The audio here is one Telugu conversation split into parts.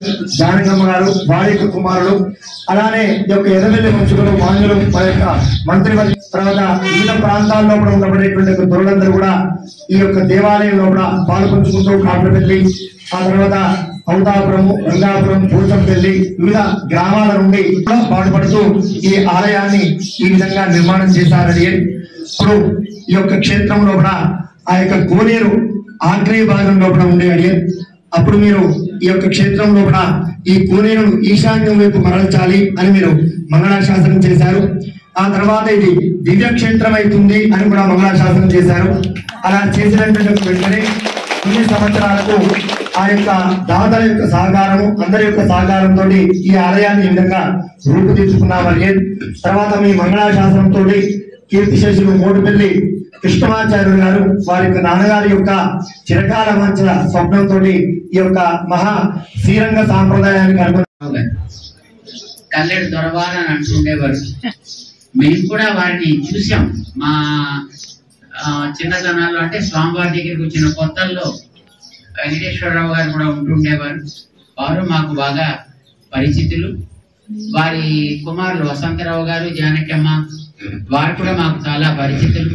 జానకమ్మ గారు వారి యొక్క కుమారుడు అలానే ఈ యొక్క ఎర్రవెల్లి వంశకులు మాన్యులు మన యొక్క మంత్రి తర్వాత వివిధ ప్రాంతాల్లో కూడా ఉండబడేటువంటి యొక్క దొరలందరూ కూడా ఈ యొక్క దేవాలయంలో కూడా పాల్పంచుకుంటూ కాపురపల్లి ఆ తర్వాత ఔతాపురం గంగాపురం పూసంపల్లి వివిధ గ్రామాల నుండి కూడా పాటుపడుతూ ఈ ఆలయాన్ని ఈ విధంగా నిర్మాణం చేశారని ఇప్పుడు ఈ యొక్క క్షేత్రంలో కూడా ఆ యొక్క కోనేరు ఆగ్నేయ భాగంలో కూడా ఉండే అడిగే అప్పుడు మీరు ఈ యొక్క క్షేత్రంలో కూడా ఈ కోనేరును ఈశాన్యం వైపు మరల్చాలి అని మీరు మంగళాశాసనం చేశారు ఆ తర్వాత ఇది దివ్య క్షేత్రం అవుతుంది అని కూడా మంగళాశాసనం చేశారు అలా చేసినటువంటి వెంటనే కొన్ని సంవత్సరాలకు ఆ యొక్క దాతల యొక్క సహకారము అందరి యొక్క సహకారంతో ఈ ఆలయాన్ని ఈ విధంగా రూపుదిద్దుకున్నామని తర్వాత మీ మంగళాశాసనంతో కీర్తిశేషులు మోటుపల్లి కృష్ణమాచార్యులు గారు వారి యొక్క నాన్నగారి యొక్క చిరకాల మంచిన స్వప్నంతో ఈ యొక్క మహా శ్రీరంగ సాంప్రదాయానికి అనుగుణంగా కల్లెడు దొరవారు అని అంటుండేవారు మేము కూడా వారిని చూసాం మా ఆ, చిన్నతనాల్లో అంటే స్వామివారి దగ్గరికి వచ్చిన కొత్తల్లో వెంకటేశ్వరరావు గారు కూడా ఉంటుండేవారు వారు మాకు బాగా పరిచితులు వారి కుమారులు వసంతరావు గారు జానకమ్మ వారు కూడా మాకు చాలా పరిచితులు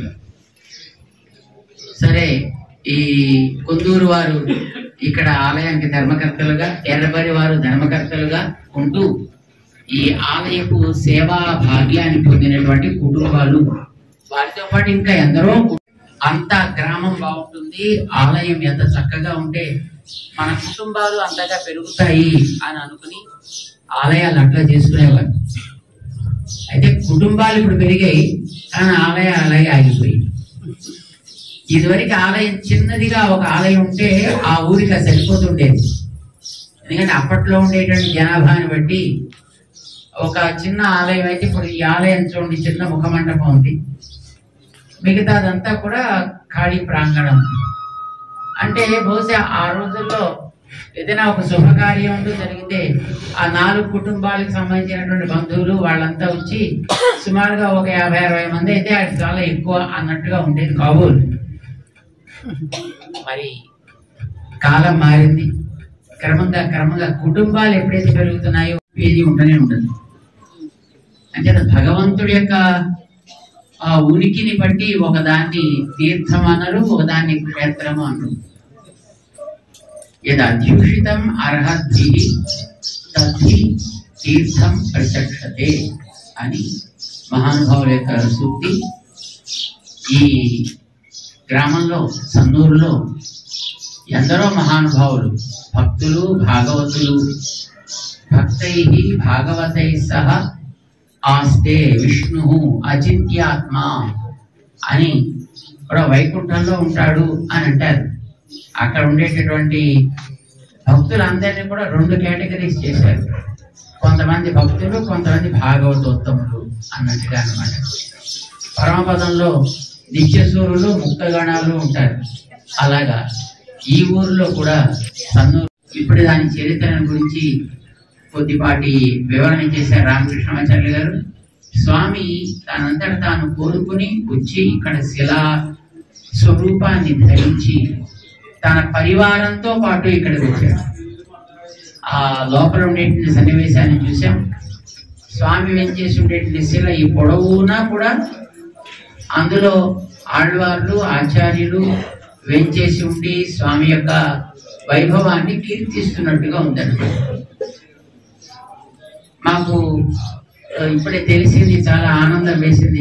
సరే ఈ కొందూరు వారు ఇక్కడ ఆలయానికి ధర్మకర్తలుగా ఎర్రబరి వారు ధర్మకర్తలుగా ఉంటూ ఈ ఆలయపు సేవా భాగ్యాన్ని పొందినటువంటి కుటుంబాలు వారితో పాటు ఇంకా ఎందరో కు- అంత గ్రామం బాగుంటుంది ఆలయం ఎంత చక్కగా ఉంటే మన కుటుంబాలు అంతగా పెరుగుతాయి అని అనుకుని ఆలయాలు అట్లా చేసుకునేవారు అయితే కుటుంబాలు ఇప్పుడు పెరిగాయి కానీ ఆలయాలు అలాగే ఆగిపోయి ఇదివరకు ఆలయం చిన్నదిగా ఒక ఆలయం ఉంటే ఆ ఊరికి అది సరిపోతుండేది ఎందుకంటే అప్పట్లో ఉండేటువంటి జనాభాని బట్టి ఒక చిన్న ఆలయం అయితే ఇప్పుడు ఈ ఆలయం చూడండి చిన్న ముఖమండపం ఉంది మిగతాదంతా కూడా ఖాళీ ప్రాంగణం అంటే బహుశా ఆ రోజుల్లో ఏదైనా ఒక శుభకార్యం అంటూ జరిగితే ఆ నాలుగు కుటుంబాలకు సంబంధించినటువంటి బంధువులు వాళ్ళంతా వచ్చి సుమారుగా ఒక యాభై అరవై మంది అయితే అది చాలా ఎక్కువ అన్నట్టుగా ఉండేది కాబోలు మరి కాలం మారింది క్రమంగా క్రమంగా కుటుంబాలు ఎప్పుడైతే పెరుగుతున్నాయో ఏది ఉండనే ఉండదు అంటే భగవంతుడి యొక్క ఆ ఉనికిని బట్టి ఒకదాన్ని తీర్థం అనరు ఒకదాన్ని క్షేత్రము అనరు యద్ అధ్యూషితం అర్హద్భి తద్ధి తీర్థం ప్రచక్షతే అని మహానుభావుల యొక్క సూక్తి ఈ గ్రామంలో సన్నూరులో ఎందరో మహానుభావులు భక్తులు భాగవతులు భక్తై భాగవతై సహ ఆస్తే విష్ణు అచింత్యాత్మ అని కూడా వైకుంఠంలో ఉంటాడు అని అంటారు అక్కడ ఉండేటటువంటి భక్తులందరినీ కూడా రెండు కేటగిరీస్ చేశారు కొంతమంది భక్తులు కొంతమంది భాగవతోత్తములు అన్నట్టుగా అన్నమాట పరమపదంలో నిత్యసూరులు ముక్తగణాలు ఉంటారు అలాగా ఈ ఊరిలో కూడా సన్నూరు ఇప్పుడు దాని చరిత్ర గురించి కొద్దిపాటి వివరణ చేశారు రామకృష్ణమాచార్య గారు స్వామి తనంతట తాను కోరుకుని వచ్చి ఇక్కడ శిలా స్వరూపాన్ని ధరించి తన పరివారంతో పాటు ఇక్కడికి వచ్చాడు ఆ లోపల ఉండేటువంటి సన్నివేశాన్ని చూసాం స్వామి వెంచేసి ఉండేటువంటి శిల ఈ పొడవునా కూడా అందులో ఆళ్వార్లు ఆచార్యులు వెంచేసి ఉండి స్వామి యొక్క వైభవాన్ని కీర్తిస్తున్నట్టుగా ఉందన్నమాట మాకు ఆ, ఇప్పుడే తెలిసింది చాలా ఆనందం వేసింది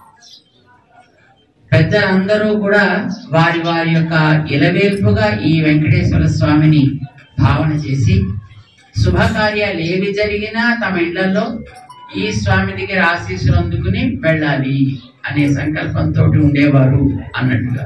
పెద్దలందరూ కూడా వారి వారి యొక్క ఇలవేల్పుగా ఈ వెంకటేశ్వర స్వామిని భావన చేసి శుభకార్యాలు ఏవి జరిగినా తమ ఇళ్లలో ఈ స్వామి దగ్గర ఆశీస్సులు అందుకుని వెళ్ళాలి అనే సంకల్పంతో ఉండేవారు అన్నట్టుగా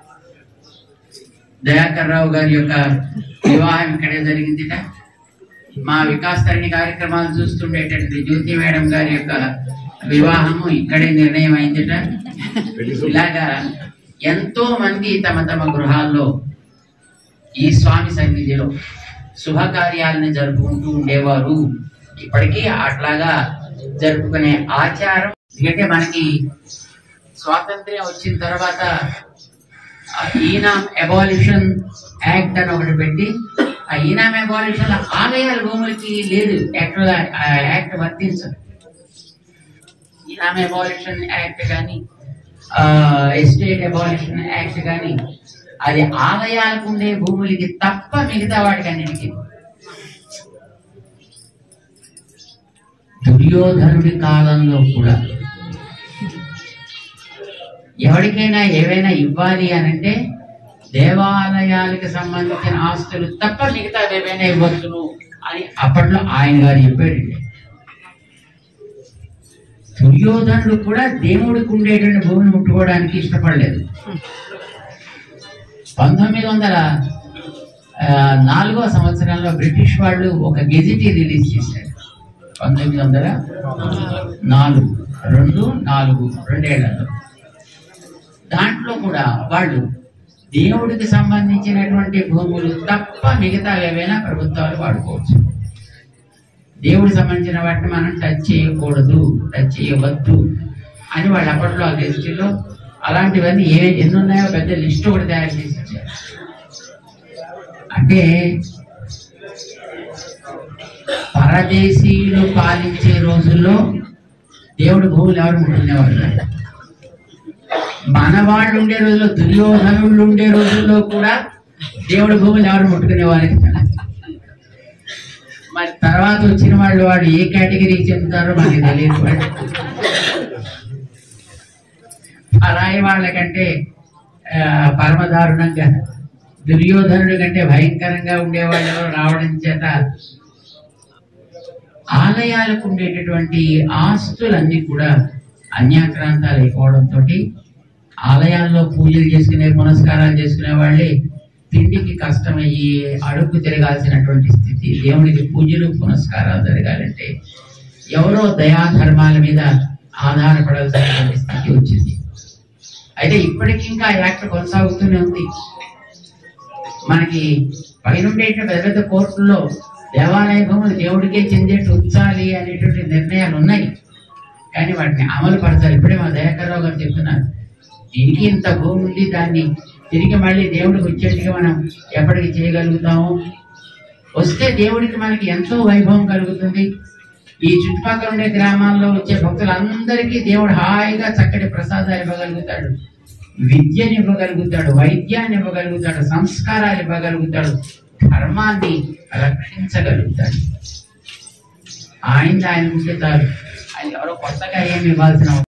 దయాకర్ రావు గారి యొక్క వివాహం ఇక్కడే జరిగిందిట మా వికాస్ తరణి కార్యక్రమాలు చూస్తుండేటటువంటి జ్యోతి మేడం గారి యొక్క వివాహము ఇక్కడే నిర్ణయం అయిందిట ఇలాగా ఎంతో మంది తమ తమ గృహాల్లో ఈ స్వామి సన్నిధిలో శుభకార్యాలను జరుపుకుంటూ ఉండేవారు ఇప్పటికీ అట్లాగా జరుపుకునే ఆచారం ఎందుకంటే మనకి స్వాతంత్ర్యం వచ్చిన తర్వాత ఈనాం అబాలిషన్ యాక్ట్ అని ఒకటి పెట్టి ఆ ఈనాం అబాలిషన్ ఆలయాల భూములకి లేదు యాక్చువల్ ఆ యాక్ట్ వర్తించదు ఈనాం అబాలిషన్ యాక్ట్ కానీ ఎస్టేట్ అబాలిషన్ యాక్ట్ కానీ అది ఆలయాలకు ఉండే భూములకి తప్ప మిగతా వాటికి అన్నిటికీ దుర్యోధనుడి కాలంలో కూడా ఎవరికైనా ఏవైనా ఇవ్వాలి అనంటే దేవాలయాలకు సంబంధించిన ఆస్తులు తప్ప మిగతా ఏవైనా ఇవ్వచ్చును అని అప్పట్లో ఆయన గారు చెప్పాడండి దుర్యోధనుడు కూడా దేవుడికి ఉండేటువంటి భూమిని ముట్టుకోవడానికి ఇష్టపడలేదు పంతొమ్మిది వందల ఆ, నాలుగో సంవత్సరంలో బ్రిటిష్ వాళ్ళు ఒక గెజిటీ రిలీజ్ చేశారు పంతొమ్మిది వందల నాలుగు రెండు నాలుగు రెండేళ్లలో దాంట్లో కూడా వాళ్ళు దేవుడికి సంబంధించినటువంటి భూములు తప్ప మిగతా ఏవైనా ప్రభుత్వాలు వాడుకోవచ్చు దేవుడికి సంబంధించిన వాటిని మనం టచ్ చేయకూడదు టచ్ చేయవద్దు అని వాళ్ళు అప్పట్లో ఆ గెజిటీలో అలాంటివన్నీ ఏ ఎన్ని ఉన్నాయో పెద్ద లిస్ట్ ఒకటి తయారు చేసి ఇచ్చారు అంటే పరదేశీయులు పాలించే రోజుల్లో దేవుడి భూములు ఎవరు ముట్టుకునేవారు కాదు. మన వాళ్ళు ఉండే రోజుల్లో దుర్యోధనుళ్ళు ఉండే రోజుల్లో కూడా దేవుడి భూములు ఎవరు ముట్టుకునేవారు కాదు. మరి తర్వాత వచ్చిన వాళ్ళు వాడు ఏ కేటగిరీకి చెందుతారో మనకి తెలియదు వాడు. పరాయి వాళ్ళకంటే ఆ, పరమదారుణంగా దుర్యోధనుడి కంటే భయంకరంగా ఉండేవాళ్ళు ఎవరు రావడం చేత ఆలయాలకు ఉండేటటువంటి ఆస్తులన్నీ కూడా అన్యాక్రాంతాలు అయిపోవడంతో ఆలయాల్లో పూజలు చేసుకునే పునస్కారాలు చేసుకునే వాళ్ళే తిండికి కష్టమయ్యి అడుగు తిరగాల్సినటువంటి స్థితి దేవునికి పూజలు పునస్కారాలు జరగాలంటే ఎవరో దయాధర్మాల మీద ఆధారపడాల్సినటువంటి స్థితి వచ్చింది అయితే ఇప్పటికీ ఇంకా ఆ యాక్ట్ కొనసాగుతూనే ఉంది మనకి పైనుండేట పెద్ద పెద్ద కోర్టుల్లో దేవాలయ భూములు దేవుడికే చెందేట్టు ఉంచాలి అనేటువంటి నిర్ణయాలు ఉన్నాయి కానీ వాటిని అమలు పరచాలి ఇప్పుడే మా దయాకర్రావు గారు చెప్తున్నారు దీనికి ఇంత భూమి ఉంది దాన్ని తిరిగి మళ్ళీ దేవుడికి వచ్చేట్టుగా మనం ఎప్పటికి చేయగలుగుతాము వస్తే దేవుడికి మనకి ఎంతో వైభవం కలుగుతుంది ఈ చుట్టుపక్కల ఉండే గ్రామాల్లో వచ్చే భక్తులందరికీ దేవుడు హాయిగా చక్కటి ప్రసాదాలు ఇవ్వగలుగుతాడు విద్యని ఇవ్వగలుగుతాడు వైద్యాన్ని ఇవ్వగలుగుతాడు సంస్కారాలు ఇవ్వగలుగుతాడు ధర్మాన్ని రక్షించగలుగుతాడు ఆయన ఆయన ఉంటే చాలు ఆయన ఎవరో కొత్తగా ఏమి ఇవ్వాల్సిన